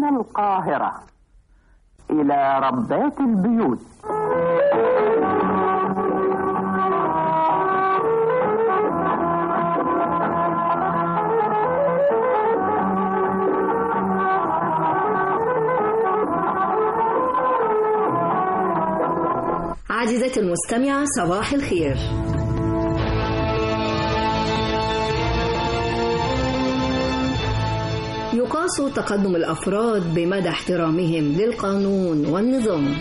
من القاهرة إلى ربات البيوت عزيزتي المستمعة صباح الخير يقاس تقدم الأفراد بمدى احترامهم للقانون والنظام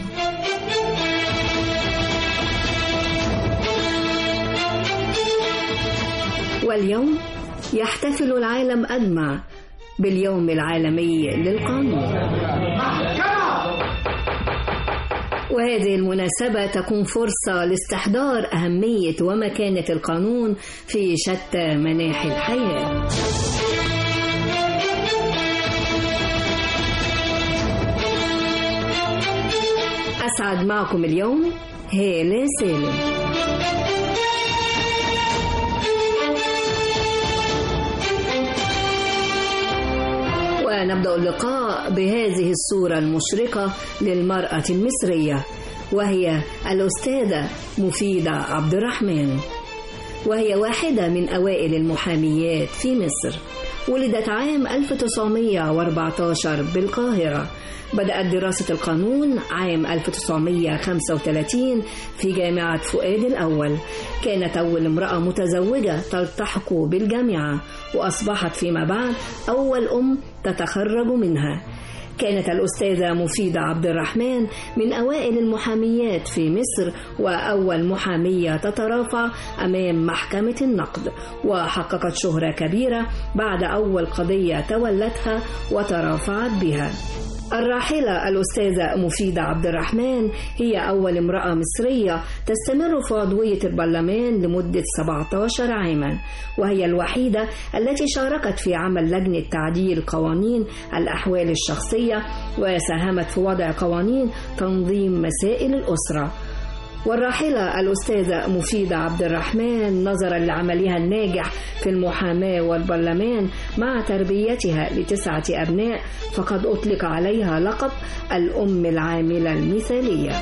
واليوم يحتفل العالم أجمع باليوم العالمي للقانون وهذه المناسبة تكون فرصة لاستحضار أهمية ومكانة القانون في شتى مناحي الحياة أسعد معكم اليوم هالة سالم ونبدأ اللقاء بهذه الصورة المشرقة للمرأة المصرية وهي الأستاذة مفيدة عبد الرحمن وهي واحدة من أوائل المحاميات في مصر ولدت عام 1914 بالقاهرة بدأت دراسة القانون عام 1935 في جامعة فؤاد الأول كانت أول امرأة متزوجة تلتحق بالجامعة وأصبحت فيما بعد أول أم تتخرج منها كانت الأستاذة مفيدة عبد الرحمن من أوائل المحاميات في مصر وأول محامية تترافع أمام محكمة النقد وحققت شهرة كبيرة بعد أول قضية تولتها وترافعت بها الراحلة الأستاذة مفيدة عبد الرحمن هي أول امرأة مصرية تستمر في عضوية البرلمان لمدة 17 عاما وهي الوحيدة التي شاركت في عمل لجنة تعديل قوانين الأحوال الشخصية وساهمت في وضع قوانين تنظيم مسائل الأسرة والراحلة الأستاذة مفيدة عبد الرحمن نظرا لعملها الناجح في المحاماة والبرلمان مع تربيتها لتسعة أبناء فقد أطلق عليها لقب الأم العاملة المثالية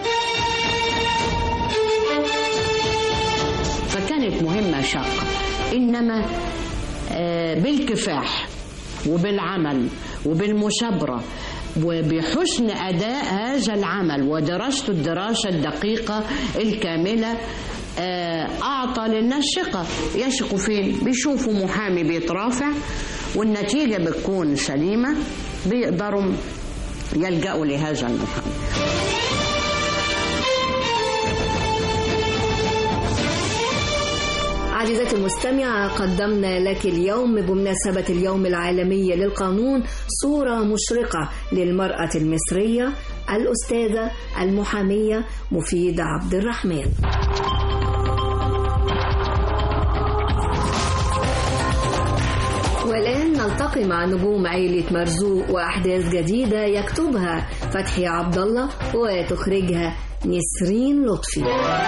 فكانت مهمة شاقة إنما آه، بالكفاح وبالعمل وبالمثابرة وبحسن أداء هذا العمل ودراسته الدراسة الدقيقة الكاملة آه، أعطى للناس ثقة يثقوا فين بيشوفوا محامي بيترافع والنتيجة بتكون سليمة بيقدروا يلجأوا لهذا المحامي عزيزتي المستمعة قدمنا لك اليوم بمناسبة اليوم العالمي للقانون صورة مشرقة للمرأة المصرية الأستاذة المحامية مفيدة عبد الرحمن والآن نلتقي مع نجوم عيلة مرزوق وأحداث جديدة يكتبها فتحي عبد الله وتخرجها نسرين لطفي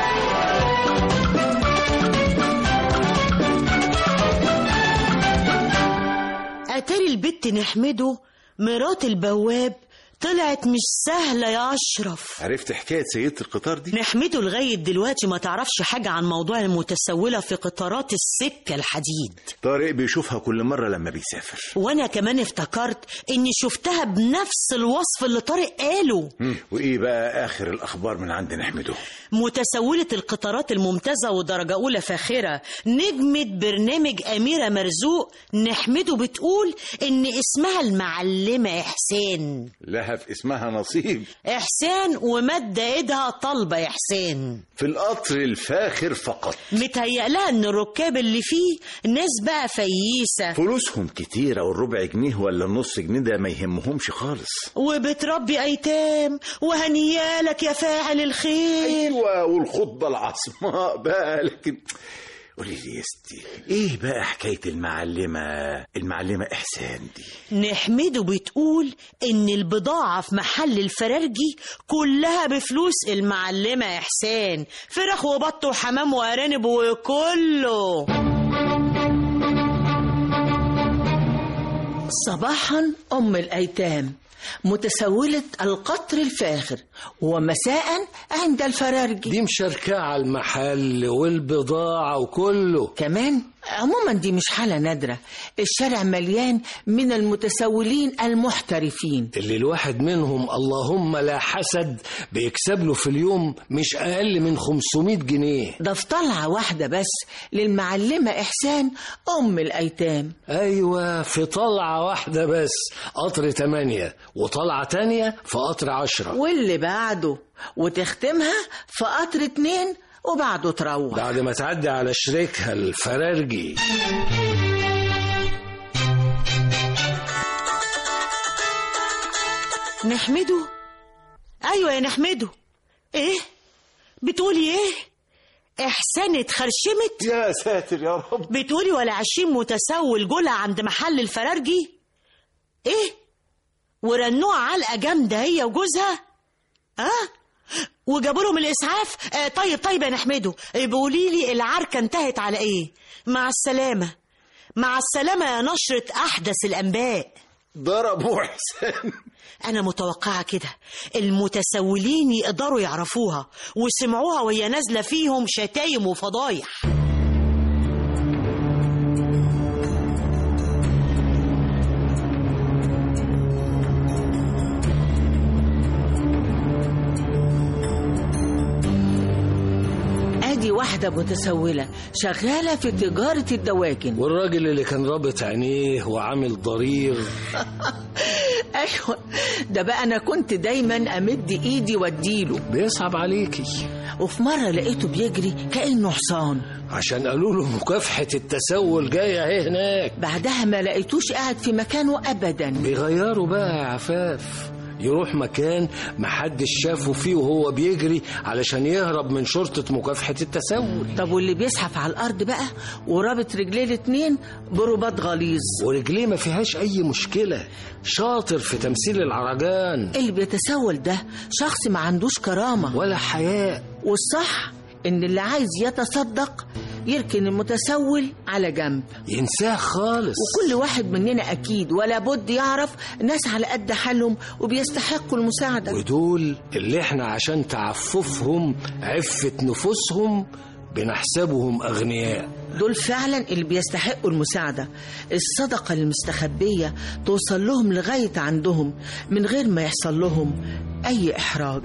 اتاري البت نحمده مرات البواب طلعت مش سهلة يا أشرف عرفت حكاية سيدة القطار دي؟ نحمده لغاية دلوقتي ما تعرفش حاجة عن موضوع المتسولة في قطارات السكة الحديد طارق بيشوفها كل مرة لما بيسافر وأنا كمان افتكرت إني شفتها بنفس الوصف اللي طارق قاله مم. وإيه بقى آخر الأخبار من عند نحمده؟ متسولة القطارات الممتازة ودرجة أولى فاخرة نجمة برنامج أميرة مرزوق نحمده بتقول إن اسمها المعلمة إحسان لها في اسمها نصيب إحسان ومد إيدها طالبة يا حسين في القطر الفاخر فقط متهيأ لها إن الركاب اللي فيه ناس بقى فييسة فلوسهم كتيرة والربع جنيه ولا النص جنيه ده ما يهمهمش خالص وبتربي أيتام وهنيالك يا فاعل الخير أيوة والخطبة العصماء بقى لكن قولي لي يا ستي ايه بقى حكاية المعلمة المعلمة إحسان دي نحمده بتقول إن البضاعة في محل الفرارجي كلها بفلوس المعلمة إحسان فراخ وبط وحمام وأرانب وكله صباحا أم الأيتام متسولة القطر الفاخر ومساء عند الفرارجي دي مشاركة على المحل والبضاعة وكله كمان عموما دي مش حالة نادرة الشارع مليان من المتسولين المحترفين اللي الواحد منهم اللهم لا حسد بيكسب له في اليوم مش أقل من 500 جنيه ده في طلعة واحدة بس للمعلمة إحسان أم الأيتام أيوة في طلعة واحدة بس قطر تمانية وطلعة تانية في قطر عشرة واللي بعده وتختمها في قطر اتنين وبعده تروح بعد ما تعدي على شريكها الفرارجي نحمده أيوة يا نحمده إيه بتقولي إيه إحسان اتخرشمت يا ساتر يا رب بتقولي ولا عشرين متسول جولة عند محل الفرارجي ايه ورنوها علقة جامدة هي وجوزها اه وجابوا لهم الاسعاف آه طيب طيب يا نحمده بيقولي لي العركة انتهت على ايه مع السلامة مع السلامة يا نشرة احدث الانباء ضربوا حسام أنا متوقعة كده المتسولين يقدروا يعرفوها وسمعوها وهي نازلة فيهم شتايم وفضايح ادي واحدة متسولة شغالة في تجارة الدواجن والراجل اللي كان رابط عينيه وعامل ضرير ايوه ده بقى انا كنت دايما امد ايدي واديله بيصعب عليكي وفي مرة لقيته بيجري كأنه حصان عشان قالوا له مكافحة التسول جاية اهي هناك بعدها ما لقيتوش قاعد في مكانه ابدا بيغيروا بقى يا عفاف يروح مكان محدش شافه فيه وهو بيجري علشان يهرب من شرطة مكافحة التسول طب واللي بيزحف على الارض بقى ورابط رجليه الاتنين برباط غليظ ورجليه ما فيهاش أي مشكلة شاطر في تمثيل العرجان اللي بيتسول ده شخص ما عندوش كرامة ولا حياء والصح ان اللي عايز يتصدق يركن المتسول على جنب ينساه خالص وكل واحد مننا اكيد ولا بد يعرف ناس على قد حالهم وبيستحقوا المساعده ودول اللي احنا عشان تعففهم عفة نفوسهم بنحسبهم أغنياء دول فعلا اللي بيستحقوا المساعده الصدقه المستخبيه توصل لهم لغايه عندهم من غير ما يحصل لهم اي احراج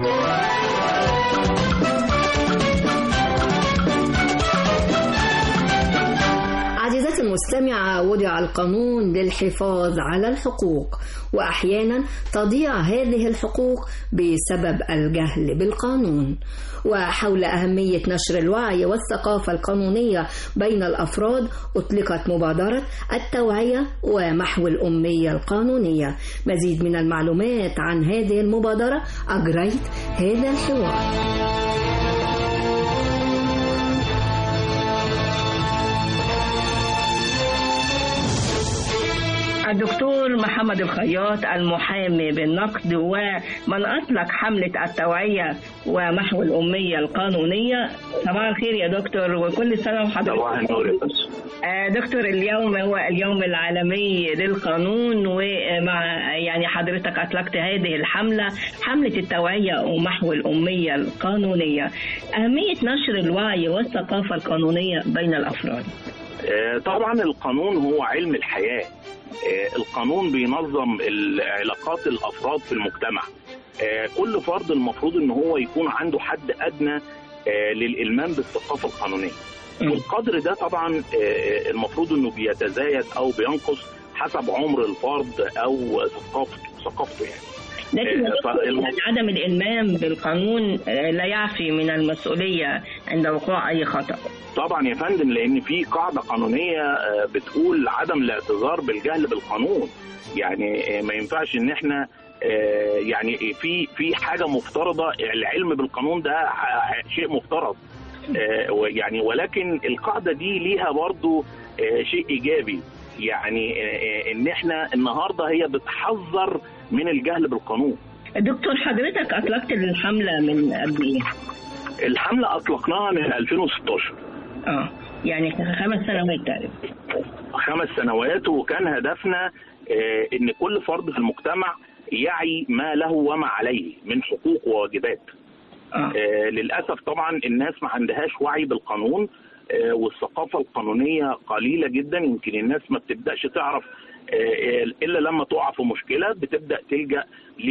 عزيزتي المستمعة وضع القانون للحفاظ على الحقوق وأحيانا تضيع هذه الحقوق بسبب الجهل بالقانون وحول أهمية نشر الوعي والثقافة القانونية بين الأفراد أطلقت مبادرة التوعية ومحو الأمية القانونية مزيد من المعلومات عن هذه المبادرة أجريت هذا الحوار الدكتور محمد الخياط المحامي بالنقد ومن أطلق حملة التوعية ومحو الأمية القانونية صباح الخير يا دكتور وكل سنة وحضرتك صباح النور يا باشا آه، دكتور اليوم هو اليوم العالمي للقانون ومع يعني حضرتك أطلقت هذه الحملة حملة التوعية ومحو الأمية القانونية أهمية نشر الوعي والثقافة القانونية بين الأفراد آه، طبعا القانون هو علم الحياة آه، القانون بينظم علاقات الأفراد في المجتمع آه، كل فرد المفروض ان هو يكون عنده حد أدنى آه، للإلمام بالثقافة القانونية والقدر ده طبعا آه، المفروض انه بيتزايد او بينقص حسب عمر الفرد او ثقافته ثقافته يعني لكن يا آه، دكتور فالم- يعني عدم الإلمام بالقانون آه، لا يعفي من المسؤولية عند وقوع أي خطأ طبعا يا فندم لان في قاعده قانونيه آه، بتقول عدم الاعتذار بالجهل بالقانون يعني آه، ما ينفعش ان احنا آه، يعني في في حاجه مفترضه العلم بالقانون ده ع- شيء مفترض آه، ويعني ولكن القاعده دي ليها برضو آه، شيء ايجابي يعني آه، آه، ان احنا النهارده هي بتحذر من الجهل بالقانون دكتور حضرتك أطلقت الحملة من قد إيه؟ الحمله اطلقناها من 2016 اه يعني خمس سنوات تقريبا خمس سنوات وكان هدفنا آه، ان كل فرد في المجتمع يعي ما له وما عليه من حقوق وواجبات آه، للاسف طبعا الناس ما عندهاش وعي بالقانون آه، والثقافه القانونيه قليله جدا يمكن الناس ما بتبداش تعرف آه، الا لما تقع في مشكله بتبدا تلجا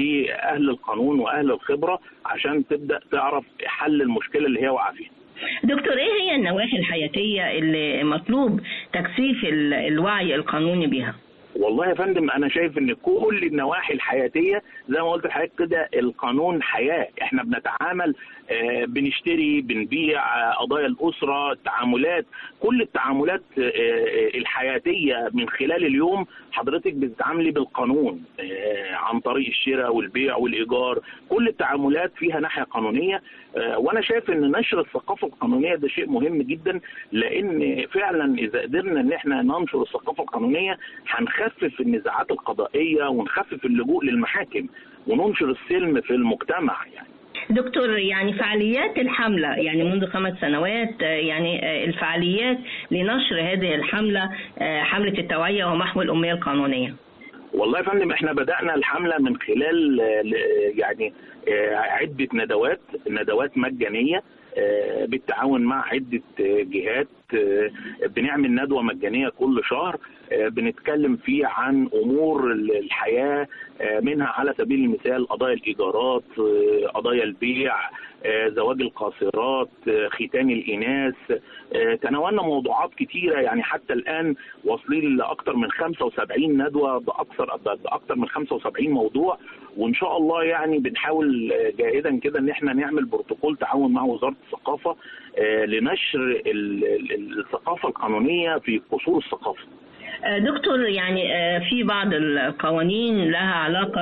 لاهل القانون واهل الخبره عشان تبدا تعرف حل المشكله اللي هي واقعه فيها دكتور ايه هي النواحي الحياتيه اللي مطلوب تكثيف ال- الوعي القانوني بيها والله يا فندم انا شايف ان كل النواحي الحياتيه زي ما قلت لحضرتك كده القانون حياه احنا بنتعامل آه، بنشتري بنبيع آه، قضايا الاسره التعاملات كل التعاملات آه، آه، الحياتيه من خلال اليوم حضرتك بتتعاملي بالقانون آه، عن طريق الشراء والبيع والايجار كل التعاملات فيها ناحيه قانونيه آه، وانا شايف ان نشر الثقافه القانونيه ده شيء مهم جدا لان فعلا اذا قدرنا ان احنا ننشر الثقافه القانونيه هنخفف النزاعات القضائيه ونخفف اللجوء للمحاكم وننشر السلم في المجتمع يعني دكتور يعني فعاليات الحملة يعني منذ خمس سنوات آه، يعني آه، الفعاليات لنشر هذه الحملة آه، حملة التوعية ومحو الأمية القانونية والله يا فندم احنا بدأنا الحملة من خلال آه، ل- يعني آه، عدة ندوات ندوات مجانية آه، بالتعاون مع عدة آه، جهات آه، بنعمل ندوة مجانية كل شهر آه، بنتكلم فيه عن أمور ال- الحياة آه، منها على سبيل المثال قضايا الإيجارات آه، قضايا البيع آه، زواج القاصرات آه، ختان الإناث آه، تناولنا موضوعات كتيرة يعني حتى الآن واصلين لأكثر من 75 ندوة بأكثر بأكثر من 75 موضوع وإن شاء الله يعني بنحاول آه، جاهدا كده إن إحنا نعمل بروتوكول تعاون مع وزارة الثقافة آه، لنشر ال- ال- الثقافة القانونية في قصور الثقافة آه، دكتور يعني آه، في بعض القوانين لها علاقة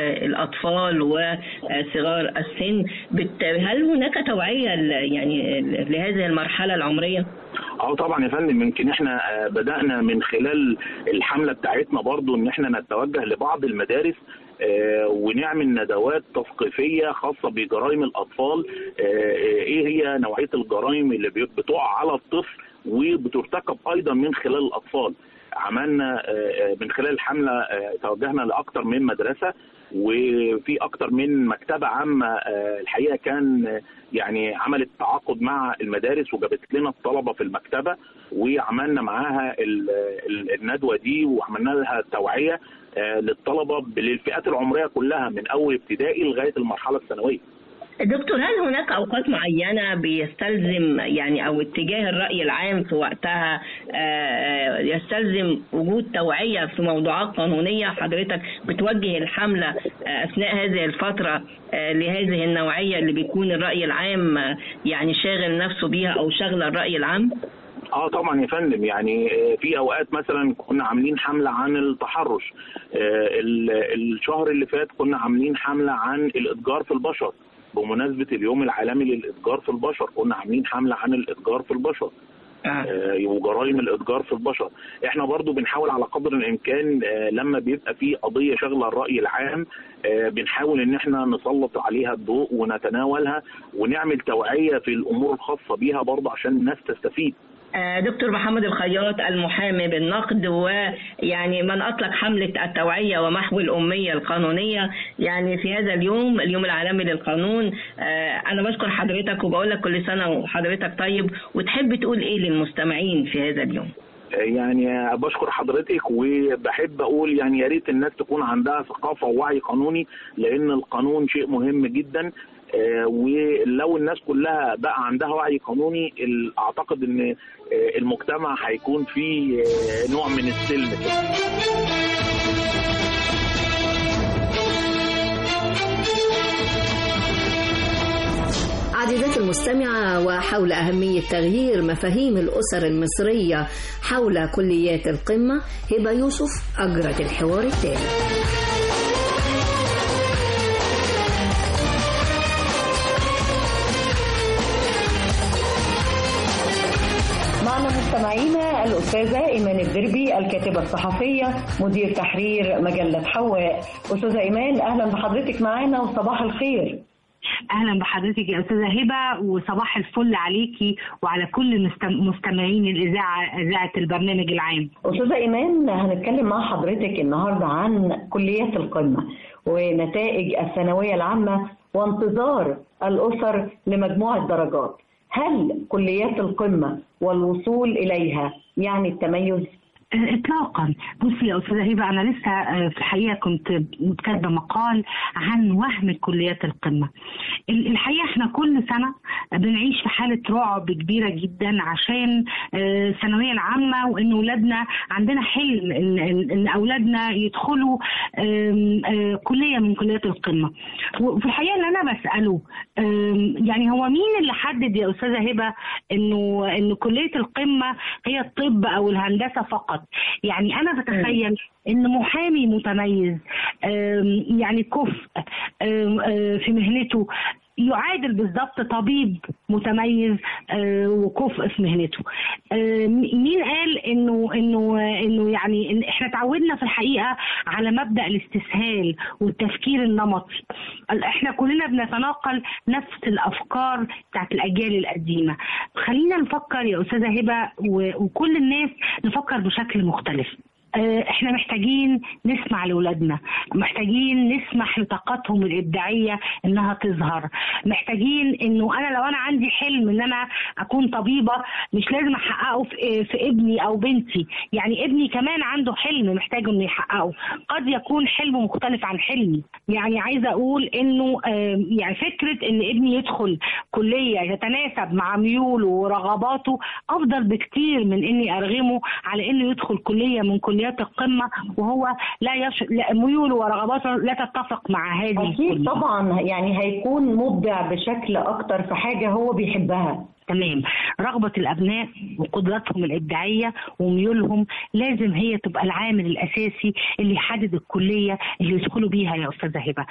بالأطفال وصغار السن بت- هل هناك توعية ل- يعني لهذه المرحلة العمرية؟ اه طبعا يا فندم يمكن احنا آه، بدانا من خلال الحمله بتاعتنا برضو ان احنا نتوجه لبعض المدارس آه، ونعمل ندوات تثقيفيه خاصه بجرائم الاطفال آه، آه، ايه هي نوعيه الجرائم اللي بي- بتقع على الطفل وبترتكب ايضا من خلال الاطفال عملنا آه، آه، من خلال الحمله آه، توجهنا لاكثر من مدرسه وفي اكتر من مكتبه عامه آه، الحقيقه كان آه، يعني عملت تعاقد مع المدارس وجابت لنا الطلبه في المكتبه وعملنا معاها ال- ال- الندوه دي وعملنا لها توعيه آه، للطلبه للفئات العمريه كلها من اول ابتدائي لغايه المرحله الثانويه دكتور هل هناك اوقات معينه بيستلزم يعني او اتجاه الراي العام في وقتها آه، يستلزم وجود توعيه في موضوعات قانونيه حضرتك بتوجه الحمله آه، اثناء هذه الفتره آه، لهذه النوعيه اللي بيكون الراي العام آه، يعني شاغل نفسه بيها او شاغله الراي العام؟ اه طبعا يا فندم يعني آه، في اوقات مثلا كنا عاملين حمله عن التحرش آه، ال- الشهر اللي فات كنا عاملين حمله عن الاتجار في البشر بمناسبه اليوم العالمي للاتجار في البشر كنا عاملين حمله عن الاتجار في البشر آه، وجرائم الاتجار في البشر احنا برضو بنحاول على قدر الامكان آه، لما بيبقى في قضيه شغله الراي العام آه، بنحاول ان احنا نسلط عليها الضوء ونتناولها ونعمل توعيه في الامور الخاصه بيها برضو عشان الناس تستفيد آه، دكتور محمد الخياط المحامي بالنقد ويعني من اطلق حمله التوعيه ومحو الاميه القانونيه يعني في هذا اليوم اليوم العالمي للقانون آه، انا بشكر حضرتك وبقول لك كل سنه وحضرتك طيب وتحب تقول ايه للمستمعين في هذا اليوم؟ يعني بشكر حضرتك وبحب اقول يعني يا ريت الناس تكون عندها ثقافه ووعي قانوني لان القانون شيء مهم جدا آه، ولو الناس كلها بقى عندها وعي قانوني ال- اعتقد ان آه، المجتمع هيكون فيه آه، نوع من السلم كده. عزيزاتي المستمعة وحول أهمية تغيير مفاهيم الأسر المصرية حول كليات القمة هبة يوسف أجرت الحوار التالي معنا مستمعينا الأستاذة إيمان الدربي الكاتبة الصحفية مدير تحرير مجلة حواء أستاذة إيمان أهلا بحضرتك معانا وصباح الخير اهلا بحضرتك يا استاذه هبه وصباح الفل عليكي وعلى كل مستم- مستمعين الاذاعه اذاعه البرنامج العام أستاذة إيمان هنتكلم مع حضرتك النهاردة عن كليات القمة ونتائج الثانوية العامة وانتظار الأسر لمجموع الدرجات هل كليات القمة والوصول إليها يعني التميز؟ اطلاقا بصي يا استاذه هبه انا لسه آه، في الحقيقه كنت كاتبه مقال عن وهم كليات القمه ال- الحقيقه احنا كل سنه بنعيش في حاله رعب كبيره جدا عشان آه، الثانويه العامه وان اولادنا عندنا حلم ان ان إن اولادنا يدخلوا آم، آه، كليه من كليات القمه وفي الحقيقه اللي انا بساله آم، يعني هو مين اللي حدد يا استاذه هبه انه ان كليه القمه هي الطب او الهندسه فقط يعني انا بتخيل ان محامي متميز آم، يعني كفء آم، آه، في مهنته يعادل بالضبط طبيب متميز آه، وكفء في مهنته آه، مين قال انه انه انه يعني إن احنا تعودنا في الحقيقه على مبدا الاستسهال والتفكير النمطي احنا كلنا بنتناقل نفس الافكار بتاعت الاجيال القديمه خلينا نفكر يا استاذه هبه و- وكل الناس نفكر بشكل مختلف آه، احنا محتاجين نسمع لاولادنا محتاجين نسمح لطاقتهم الابداعيه انها تظهر محتاجين انه انا لو انا عندي حلم ان انا اكون طبيبه مش لازم احققه في, في ابني او بنتي يعني ابني كمان عنده حلم محتاج انه يحققه قد يكون حلم مختلف عن حلمي يعني عايزه اقول انه آه، يعني فكره ان ابني يدخل كليه يتناسب مع ميوله ورغباته افضل بكتير من اني ارغمه على انه يدخل كليه من كليات القمه وهو لا, يش... لا ميوله ورغباته لا تتفق مع هذه أكيد الكلية. طبعا يعني هيكون مبدع بشكل أكتر في حاجة هو بيحبها تمام رغبة الأبناء وقدراتهم الإبداعية وميولهم لازم هي تبقى العامل الأساسي اللي يحدد الكلية اللي يدخلوا بيها يا أستاذة هبة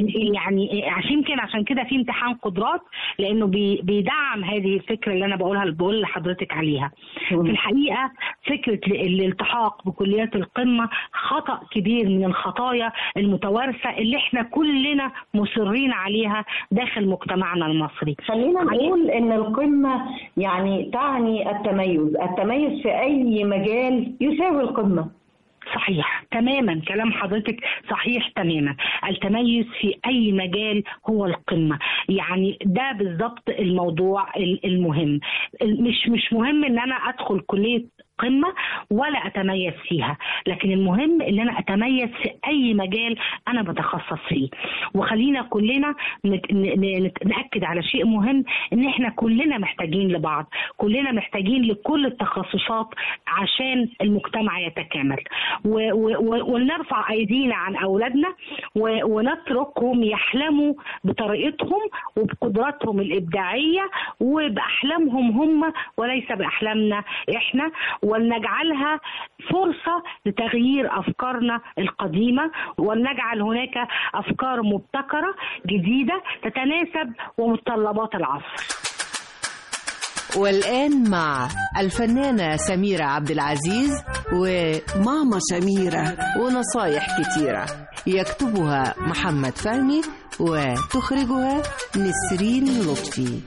يعني عشان يمكن عشان كده في امتحان قدرات لأنه بي بيدعم هذه الفكرة اللي أنا بقولها بقول لحضرتك عليها في الحقيقة فكرة الالتحاق بكليات القمة خطأ كبير من الخطايا المتوارثة اللي احنا كلنا مصرين عليها داخل مجتمعنا المصري خلينا نقول ان القمه يعني تعني التميز التميز في اي مجال يساوي القمه صحيح تماما كلام حضرتك صحيح تماما التميز في اي مجال هو القمه يعني ده بالضبط الموضوع ال- المهم مش مش مهم ان انا ادخل كليه قمه ولا اتميز فيها لكن المهم ان انا اتميز في اي مجال انا بتخصص فيه وخلينا كلنا نت- ن- ن- ناكد على شيء مهم ان احنا كلنا محتاجين لبعض كلنا محتاجين لكل التخصصات عشان المجتمع يتكامل و- و- و- ولنرفع ايدينا عن اولادنا و- ونتركهم يحلموا بطريقتهم وبقدراتهم الابداعيه وباحلامهم هم وليس باحلامنا احنا ولنجعلها فرصه لتغيير افكارنا القديمه ولنجعل هناك افكار مبتكره جديده تتناسب ومتطلبات العصر والآن مع الفنانة سميرة عبد العزيز وماما سميرة ونصايح كتيرة يكتبها محمد فهمي وتخرجها نسرين لطفي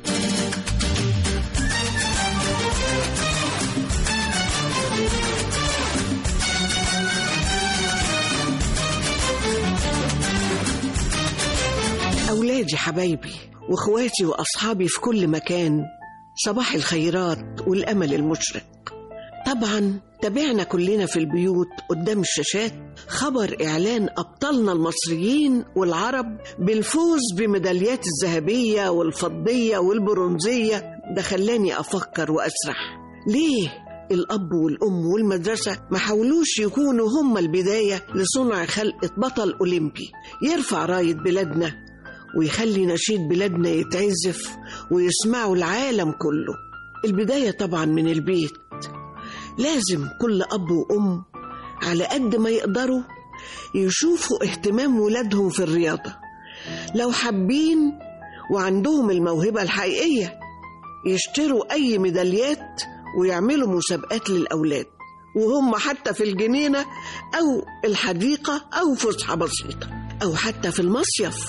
أولادي حبايبي وإخواتي وأصحابي في كل مكان صباح الخيرات والأمل المشرق طبعا تابعنا كلنا في البيوت قدام الشاشات خبر إعلان أبطالنا المصريين والعرب بالفوز بميداليات الذهبية والفضية والبرونزية ده خلاني أفكر وأسرح ليه الأب والأم والمدرسة ما حاولوش يكونوا هم البداية لصنع خلقة بطل أولمبي يرفع راية بلادنا ويخلي نشيد بلادنا يتعزف ويسمعه العالم كله البداية طبعا من البيت لازم كل أب وأم على قد ما يقدروا يشوفوا اهتمام ولادهم في الرياضة لو حابين وعندهم الموهبة الحقيقية يشتروا أي ميداليات ويعملوا مسابقات للأولاد وهم حتى في الجنينة أو الحديقة أو فسحة بسيطة أو حتى في المصيف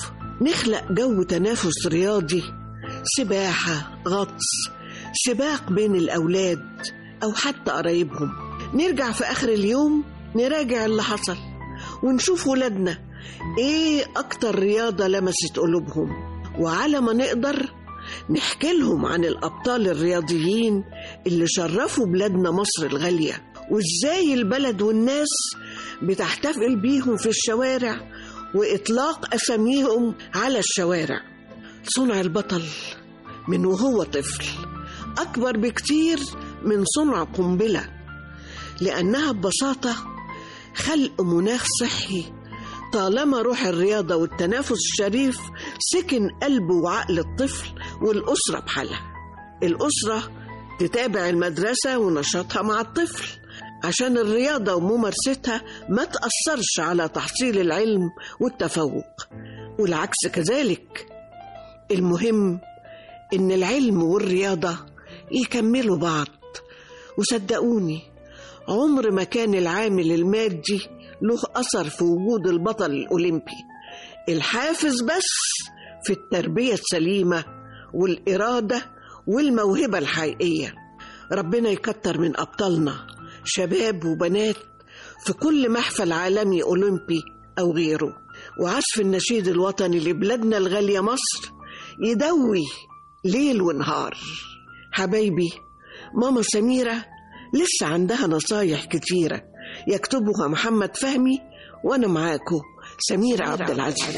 نخلق جو تنافس رياضي سباحة غطس سباق بين الأولاد أو حتى قرايبهم نرجع في آخر اليوم نراجع اللي حصل ونشوف ولادنا إيه أكتر رياضة لمست قلوبهم وعلى ما نقدر نحكي لهم عن الأبطال الرياضيين اللي شرفوا بلادنا مصر الغالية وإزاي البلد والناس بتحتفل بيهم في الشوارع وإطلاق أساميهم على الشوارع صنع البطل من وهو طفل أكبر بكتير من صنع قنبلة لأنها ببساطة خلق مناخ صحي طالما روح الرياضة والتنافس الشريف سكن قلب وعقل الطفل والأسرة بحالها الأسرة تتابع المدرسة ونشاطها مع الطفل عشان الرياضة وممارستها ما تأثرش على تحصيل العلم والتفوق والعكس كذلك المهم إن العلم والرياضة يكملوا بعض وصدقوني عمر ما كان العامل المادي له أثر في وجود البطل الأولمبي الحافز بس في التربية السليمة والإرادة والموهبة الحقيقية ربنا يكتر من أبطالنا شباب وبنات في كل محفل عالمي أولمبي أو غيره وعزف النشيد الوطني لبلادنا الغالية مصر يدوي ليل ونهار حبايبي ماما سميرة لسه عندها نصايح كتيرة يكتبها محمد فهمي وأنا معاكم سميرة عبد العزيز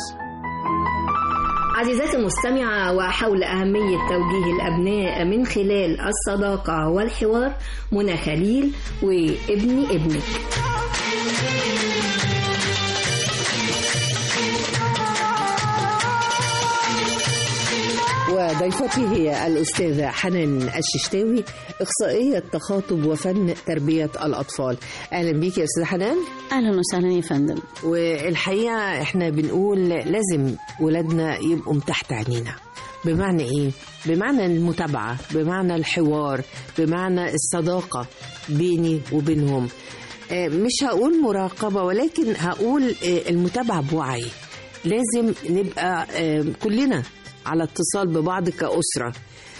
عزيزاتي المستمعة وحول أهمية توجيه الأبناء من خلال الصداقة والحوار منى خليل وابني ابنك وضيفتي هي الأستاذة حنان الششتاوي إخصائية تخاطب وفن تربية الأطفال أهلا بيك يا أستاذة حنان اهلا وسهلا يا فندم والحقيقة إحنا بنقول لازم ولادنا يبقوا تحت عينينا بمعنى إيه؟ بمعنى المتابعة بمعنى الحوار بمعنى الصداقة بيني وبينهم آه، مش هقول مراقبة ولكن هقول آه، المتابعة بوعي لازم نبقى آه، كلنا على اتصال ببعض كأسرة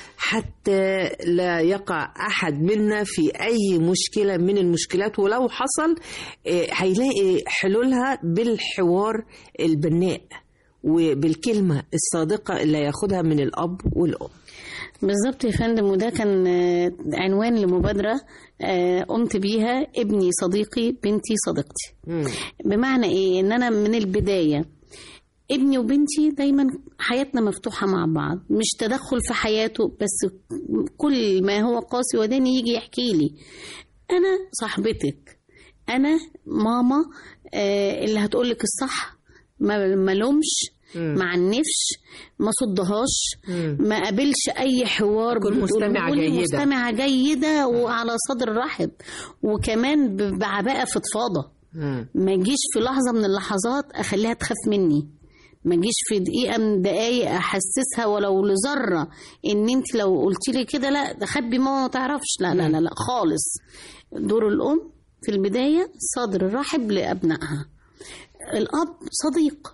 حتى لا يقع أحد منا في أي مشكلة من المشكلات ولو حصل آه، هيلاقي حلولها بالحوار البناء وبالكلمة الصادقة اللي ياخدها من الأب والأم بالظبط يا فندم وده كان آه، عنوان لمبادرة آه، قمت بيها ابني صديقي بنتي صديقتي بمعنى ايه ان انا من البداية ابني وبنتي دايما حياتنا مفتوحة مع بعض مش تدخل في حياته بس كل ما هو قاسي وداني يجي يحكي لي انا صاحبتك انا ماما آه، اللي هتقولك الصح ما ما لومش ما عنفش ما صدهاش ما قابلش اي حوار تكون مستمعة بتقوله لي جيدة. مستمعة جيدة وعلى صدر رحب وكمان ب- بعباءة فضفاضة ما يجيش في لحظة من اللحظات أخليها تخاف مني ما يجيش في دقيقة من دقايق أحسسها ولو لذرة إن أنت لو قلت لي كده لا ده خبي ماما ما تعرفش لا لا لا لا خالص دور الأم في البداية صدر رحب لأبنائها الأب صديق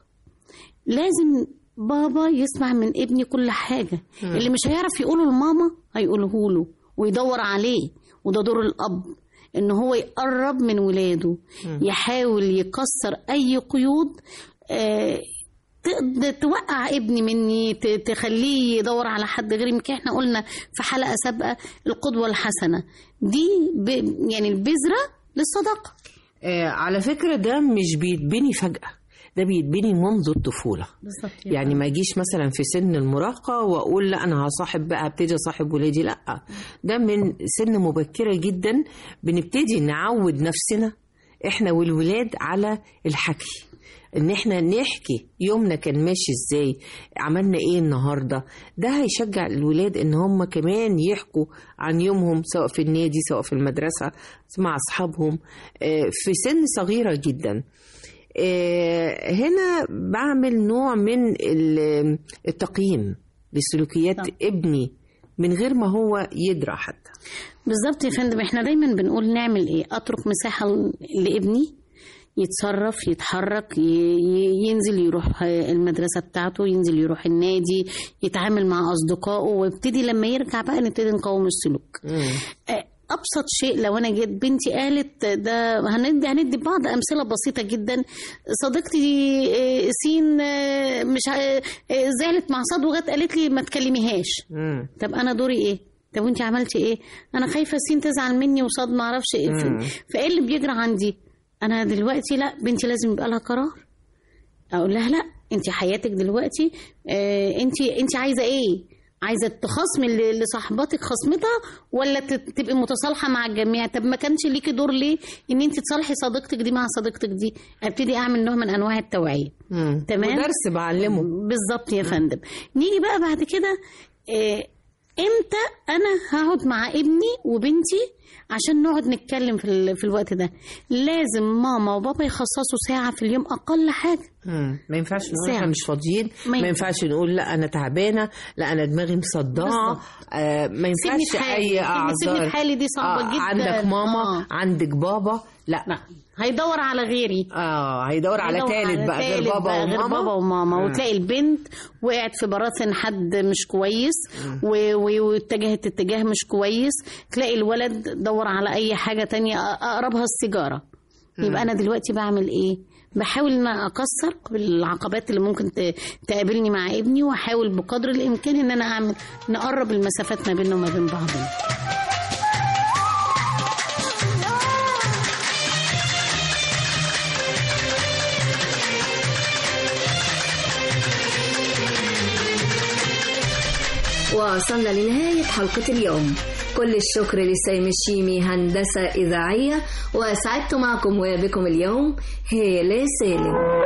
لازم بابا يسمع من ابني كل حاجة مم. اللي مش هيعرف يقوله لماما هيقوله له ويدور عليه وده دور الأب إن هو يقرب من ولاده مم. يحاول يكسر أي قيود آه، تقدر توقع ابني مني ت- تخليه يدور على حد غير يمكن احنا قلنا في حلقة سابقة القدوة الحسنة دي ب... يعني البذرة للصداقة آه على فكرة ده مش بيتبني فجأة ده بيتبني منذ الطفولة بالظبط يعني ما اجيش مثلا في سن المراهقة واقول لا انا هصاحب بقى ابتدي اصاحب ولادي لا ده من سن مبكرة جدا بنبتدي نعود نفسنا احنا والولاد على الحكي ان احنا نحكي يومنا كان ماشي ازاي عملنا ايه النهارده ده هيشجع الولاد ان هم كمان يحكوا عن يومهم سواء في النادي سواء في المدرسه مع اصحابهم آه، في سن صغيره جدا آه، هنا بعمل نوع من ال- التقييم لسلوكيات ابني من غير ما هو يدرى حتى بالظبط يا فندم احنا دايما بنقول نعمل ايه اترك مساحه ل- لابني يتصرف يتحرك ي- ي- ينزل يروح المدرسة بتاعته ينزل يروح النادي يتعامل مع أصدقائه ويبتدي لما يرجع بقى نبتدي نقوم السلوك آه، ابسط شيء لو انا جيت بنتي قالت ده هندي هندي بعض امثله بسيطه جدا صديقتي آه، سين آه، مش ع- آه، زعلت مع صاد وجت قالت لي ما تكلميهاش طب انا دوري ايه طب وانت عملتي ايه انا خايفه سين تزعل مني وصاد ما اعرفش ايه مم. فايه اللي بيجرى عندي انا دلوقتي لا بنتي لازم يبقى لها قرار اقول لها لا انت حياتك دلوقتي آه انت انت عايزه ايه عايزه تخاصمي ل- لصاحباتك خصمتها ولا ت- تبقي متصالحه مع الجميع طب ما كانش ليكي دور ليه ان انت تصالحي صديقتك دي مع صديقتك دي ابتدي اعمل نوع من انواع التوعيه تمام ودرس بعلمه بالظبط يا فندم نيجي بقى بعد كده آه، امتى انا هقعد مع ابني وبنتي عشان نقعد نتكلم في, ال- في الوقت ده لازم ماما وبابا يخصصوا ساعة في اليوم أقل حاجة مم. ما ينفعش نقول ساعة. احنا مش فاضيين ما ما, ينفع. ينفعش نقول لا انا تعبانه لا انا دماغي مصدعه بالظبط. آه ما سيبني ينفعش في حالي. اي كلمة اعذار سيبني في حالي دي صعبة جدا. عندك ماما آه. آه. عندك بابا لا لا هيدور على غيري اه هيدور على هيدور تالت بقى غير تالت بابا بقى غير وماما بابا وماما مم. وتلاقي البنت وقعت في براثن حد مش كويس و- و- واتجهت اتجاه مش كويس تلاقي الولد دور على اي حاجة تانية أ- اقربها السيجارة يبقى انا دلوقتي بعمل ايه بحاول ان أنا اكسر العقبات اللي ممكن ت- تقابلني مع ابني واحاول بقدر الامكان ان انا اعمل نقرب المسافات ما بيننا وما بين بعضنا وصلنا لنهاية حلقة اليوم كل الشكر لسامي الشيمي هندسة إذاعية وسعدت معكم وبكم اليوم هالة سالم